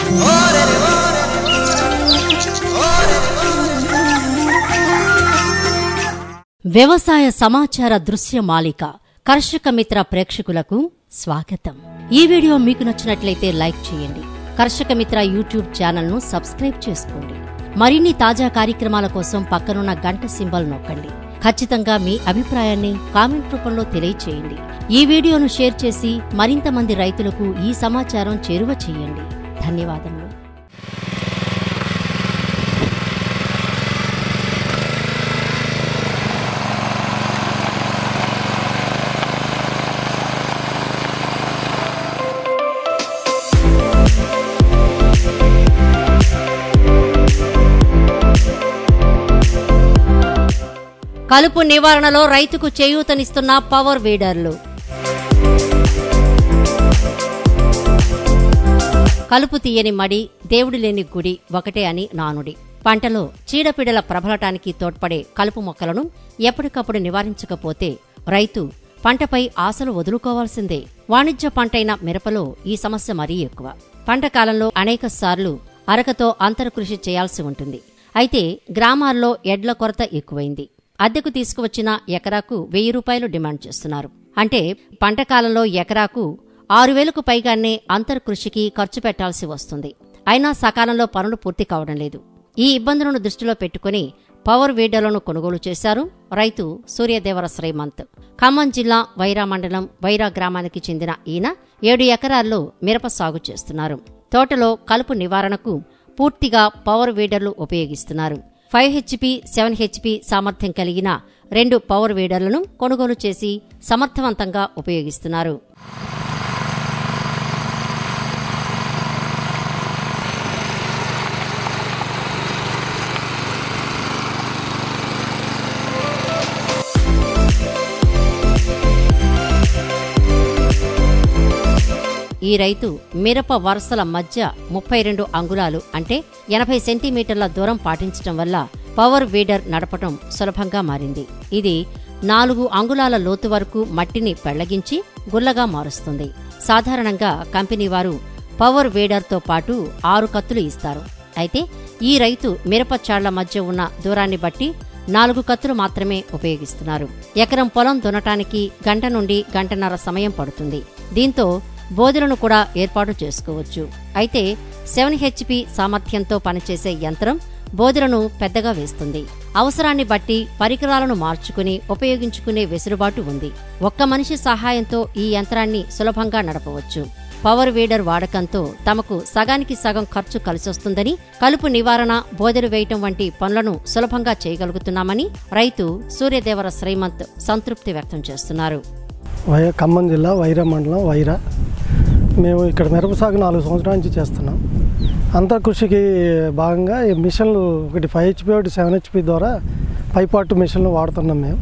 వ్యవసాయ సమాచార దృశ్య మాలిక కర్షక మిత్ర ప్రేక్షకులకు స్వాగతం ఈ వీడియో మీకు నచ్చినట్లయితే లైక్ చేయండి కర్షక మిత్ర యూట్యూబ్ ఛానల్ ను సబ్స్క్రైబ్ చేసుకోండి మరిన్ని తాజా కార్యక్రమాల కోసం పక్కనున్న గంట సింబల్ నొక్కండి ఖచ్చితంగా మీ అభిప్రాయాన్ని కామెంట్ రూపంలో తెలియచేయండి ఈ వీడియోను షేర్ చేసి మరింత మంది రైతులకు ఈ సమాచారం చేరువ చేయండి ధన్యవాదములు కలుపు నివారణలో రైతుకు చేయూతనిస్తున్న పవర్ వీడర్లు కలుపు తీయని మడి దేవుడి లేని గుడి ఒకటే అని నానుడి పంటలో చీడపీడల ప్రబలటానికి తోడ్పడే కలుపు మొక్కలను ఎప్పటికప్పుడు నివారించకపోతే రైతు పంటపై ఆశలు వదులుకోవాల్సిందే వాణిజ్య పంటైన మిరపలో ఈ సమస్య మరీ ఎక్కువ పంట కాలంలో అనేక సార్లు అరకతో అంతరకృషి చేయాల్సి ఉంటుంది అయితే గ్రామాల్లో ఎడ్ల కొరత ఎక్కువైంది అద్దెకు తీసుకువచ్చిన ఎకరాకు వెయ్యి రూపాయలు డిమాండ్ చేస్తున్నారు అంటే పంట కాలంలో ఎకరాకు ఆరు వేలకు పైగానే అంతర్కృషికి ఖర్చు పెట్టాల్సి వస్తుంది అయినా సకాలంలో పనులు పూర్తి కావడం లేదు ఈ ఇబ్బందులను దృష్టిలో పెట్టుకుని పవర్ వీడర్లను కొనుగోలు చేశారు రైతు సూర్యదేవర శ్రీమంత్ ఖమ్మం జిల్లా వైరా మండలం వైరా గ్రామానికి చెందిన ఈయన ఏడు ఎకరాల్లో మిరప సాగు చేస్తున్నారు తోటలో కలుపు నివారణకు పూర్తిగా పవర్ వీడర్లు ఉపయోగిస్తున్నారు ఫైవ్ హెచ్పి సెవెన్ హెచ్పి సామర్థ్యం కలిగిన రెండు పవర్ వీడర్లను కొనుగోలు చేసి సమర్థవంతంగా ఉపయోగిస్తున్నారు ఈ రైతు మిరప వరుసల మధ్య ముప్పై రెండు అంగుళాలు అంటే ఎనభై సెంటీమీటర్ల దూరం పాటించడం వల్ల పవర్ వీడర్ నడపటం సులభంగా మారింది ఇది నాలుగు అంగుళాల లోతు వరకు మట్టిని పెళ్లగించి గుల్లగా మారుస్తుంది సాధారణంగా కంపెనీ వారు పవర్ వీడర్తో పాటు ఆరు కత్తులు ఇస్తారు అయితే ఈ రైతు మిరప చాళ్ల మధ్య ఉన్న దూరాన్ని బట్టి నాలుగు కత్తులు మాత్రమే ఉపయోగిస్తున్నారు ఎకరం పొలం దున్నటానికి గంట నుండి గంటన్నర సమయం పడుతుంది దీంతో బోధులను కూడా ఏర్పాటు చేసుకోవచ్చు అయితే సెవెన్ హెచ్పి సామర్థ్యంతో పనిచేసే యంత్రం బోధులను పెద్దగా వేస్తుంది అవసరాన్ని బట్టి పరికరాలను మార్చుకుని ఉపయోగించుకునే వెసులుబాటు ఉంది ఒక్క మనిషి సహాయంతో ఈ యంత్రాన్ని సులభంగా నడపవచ్చు పవర్ వీడర్ వాడకంతో తమకు సగానికి సగం ఖర్చు కలిసొస్తుందని కలుపు నివారణ బోదెలు వేయటం వంటి పనులను సులభంగా చేయగలుగుతున్నామని రైతు సూర్యదేవర శ్రీమంత్ సంతృప్తి వ్యక్తం చేస్తున్నారు వై ఖమ్మం జిల్లా వైరా మండలం వైరా మేము ఇక్కడ మిరప సాగు నాలుగు సంవత్సరాల నుంచి చేస్తున్నాం అంతర్కృషికి భాగంగా ఈ మిషన్లు ఒకటి ఫైవ్ హెచ్పి ఒకటి సెవెన్ హెచ్పి ద్వారా పైపాటు మిషన్లు వాడుతున్నాం మేము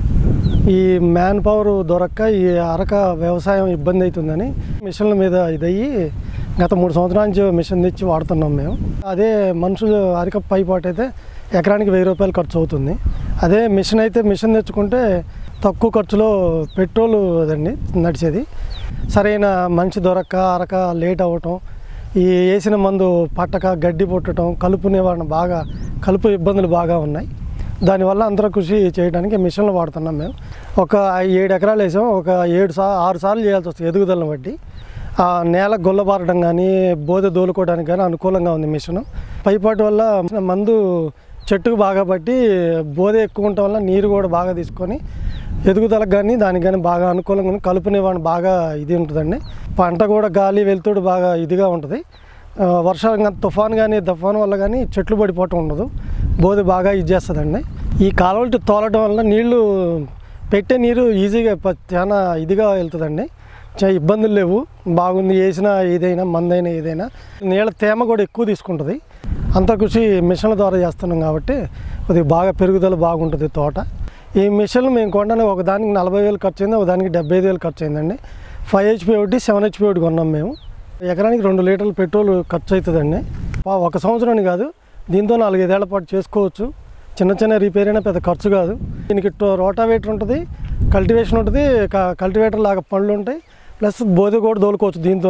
ఈ మ్యాన్ పవర్ దొరక్క ఈ అరక వ్యవసాయం ఇబ్బంది అవుతుందని మిషన్ల మీద ఇదయ్యి గత మూడు సంవత్సరాల నుంచి మిషన్ తెచ్చి వాడుతున్నాం మేము అదే మనుషులు అరక పైపాటు అయితే ఎకరానికి వెయ్యి రూపాయలు ఖర్చు అవుతుంది అదే మిషన్ అయితే మిషన్ తెచ్చుకుంటే తక్కువ ఖర్చులో పెట్రోల్ అదండి నడిచేది సరైన మనిషి దొరక్క అరక లేట్ అవ్వటం ఈ వేసిన మందు పట్టక గడ్డి పుట్టడం కలుపు నివారణ బాగా కలుపు ఇబ్బందులు బాగా ఉన్నాయి దానివల్ల అంతర కృషి చేయడానికి మిషన్లు వాడుతున్నాం మేము ఒక ఏడు ఎకరాలు వేసాం ఒక ఏడు సా ఆరు సార్లు చేయాల్సి వస్తుంది ఎదుగుదలను బట్టి ఆ నేల గొల్లబారడం కానీ బోధ దోలుకోవడానికి కానీ అనుకూలంగా ఉంది మిషన్ పైపాటి వల్ల మందు చెట్టుకు బాగా పట్టి బోధ ఎక్కువ ఉండటం వల్ల నీరు కూడా బాగా తీసుకొని ఎదుగుదలకు కానీ దానికి కానీ బాగా అనుకూలంగా ఉంది. కలుపు నివారణ బాగా ఇది ఉంటుందండి పంట కూడా గాలి వెలుతుడు బాగా ఇదిగా ఉంటుంది ఆ, వర్షాలు కానీ తుఫాన్ కానీ తుఫాన్ వల్ల కానీ చెట్లు పడిపోవటం ఉండదు బోధి బాగా ఇది చేస్తుందండి ఈ కాలువలు తోలటం వల్ల నీళ్లు పెట్టే నీరు ఈజీగా ప- చాలా ఇదిగా వెళ్తుందండి చాలా ఇబ్బందులు లేవు బాగుంది వేసిన ఏదైనా మందైనా ఏదైనా నీళ్ళ తేమ కూడా ఎక్కువ తీసుకుంటుంది అంత కృషి మిషన్ల ద్వారా చేస్తున్నాం కాబట్టి కొద్దిగా బాగా పెరుగుదల బాగుంటుంది తోట ఈ మిషన్లు మేము కొనడానికి ఒక దానికి నలభై వేలు ఖర్చు అయింది ఒక దానికి డెబ్బై ఐదు వేలు ఖర్చు అయిందండి ఫైవ్ హెచ్పి ఒకటి సెవెన్ హెచ్పి ఒకటి కొన్నాం మేము ఎకరానికి రెండు లీటర్లు పెట్రోల్ ఖర్చు అవుతుందండి పా- ఒక సంవత్సరానికి కాదు దీంతో నాలుగైదేళ్ల పాటు చేసుకోవచ్చు చిన్న చిన్న రిపేర్ అయినా పెద్ద ఖర్చు కాదు దీనికి టో- రోటావేటర్ ఉంటుంది కల్టివేషన్ ఉంటుంది క- కల్టివేటర్ లాగా పళ్ళు ఉంటాయి ప్లస్ బోధి కూడా దోలుకోవచ్చు దీంతోనే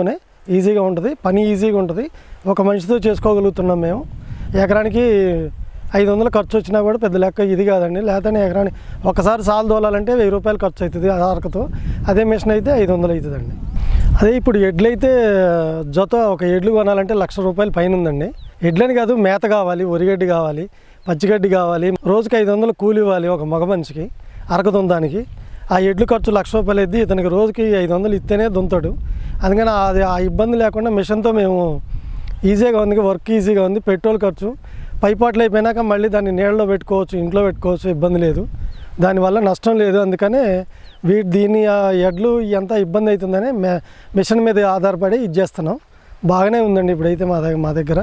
ఈజీగా ఉంటుంది పని ఈజీగా ఉంటుంది ఒక మనిషితో చేసుకోగలుగుతున్నాం మేము ఎకరానికి ఐదు వందలు ఖర్చు వచ్చినా కూడా పెద్ద లెక్క ఇది కాదండి లేకపోతే ఎకరానికి ఒకసారి సాలు తోలాలంటే వెయ్యి రూపాయలు ఖర్చు అవుతుంది అరకతో అదే మిషన్ అయితే ఐదు వందలు అవుతుందండి అదే ఇప్పుడు ఎడ్లు అయితే జత ఒక ఎడ్లు కొనాలంటే లక్ష రూపాయలు పైన ఉందండి ఎడ్లని కాదు మేత కావాలి ఒరిగడ్డి కావాలి పచ్చిగడ్డి కావాలి రోజుకి ఐదు వందలు కూలి ఇవ్వాలి ఒక మగ మనిషికి అరక దుందానికి ఆ ఎడ్లు ఖర్చు లక్ష రూపాయలు ఎద్ది ఇతనికి రోజుకి ఐదు వందలు ఇస్తేనే దుంతాడు అందుకని అది ఆ ఇబ్బంది లేకుండా మిషన్తో మేము ఈజీగా ఉంది వర్క్ ఈజీగా ఉంది పెట్రోల్ ఖర్చు పైపాట్లు అయిపోయినాక మళ్ళీ దాన్ని నీళ్ళలో పెట్టుకోవచ్చు ఇంట్లో పెట్టుకోవచ్చు ఇబ్బంది లేదు దానివల్ల నష్టం లేదు అందుకనే వీ దీని ఆ ఎడ్లు ఎంత ఇబ్బంది అవుతుందని మే మిషన్ మీద ఆధారపడి ఇది చేస్తున్నాం బాగానే ఉందండి ఇప్పుడైతే మా దగ్గర మా దగ్గర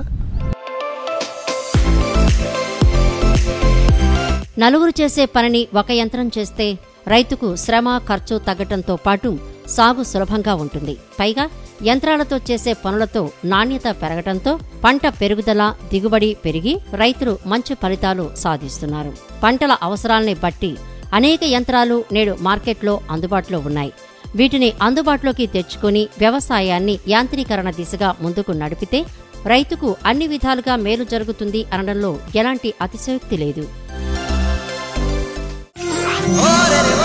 నలుగురు చేసే పనిని ఒక యంత్రం చేస్తే రైతుకు శ్రమ ఖర్చు తగ్గటంతో పాటు సాగు సులభంగా ఉంటుంది పైగా యంత్రాలతో చేసే పనులతో నాణ్యత పెరగటంతో పంట పెరుగుదల దిగుబడి పెరిగి రైతులు మంచి ఫలితాలు సాధిస్తున్నారు పంటల అవసరాల్ని బట్టి అనేక యంత్రాలు నేడు మార్కెట్లో అందుబాటులో ఉన్నాయి వీటిని అందుబాటులోకి తెచ్చుకుని వ్యవసాయాన్ని యాంత్రీకరణ దిశగా ముందుకు నడిపితే రైతుకు అన్ని విధాలుగా మేలు జరుగుతుంది అనడంలో ఎలాంటి అతిశయోక్తి లేదు ఓ రే రే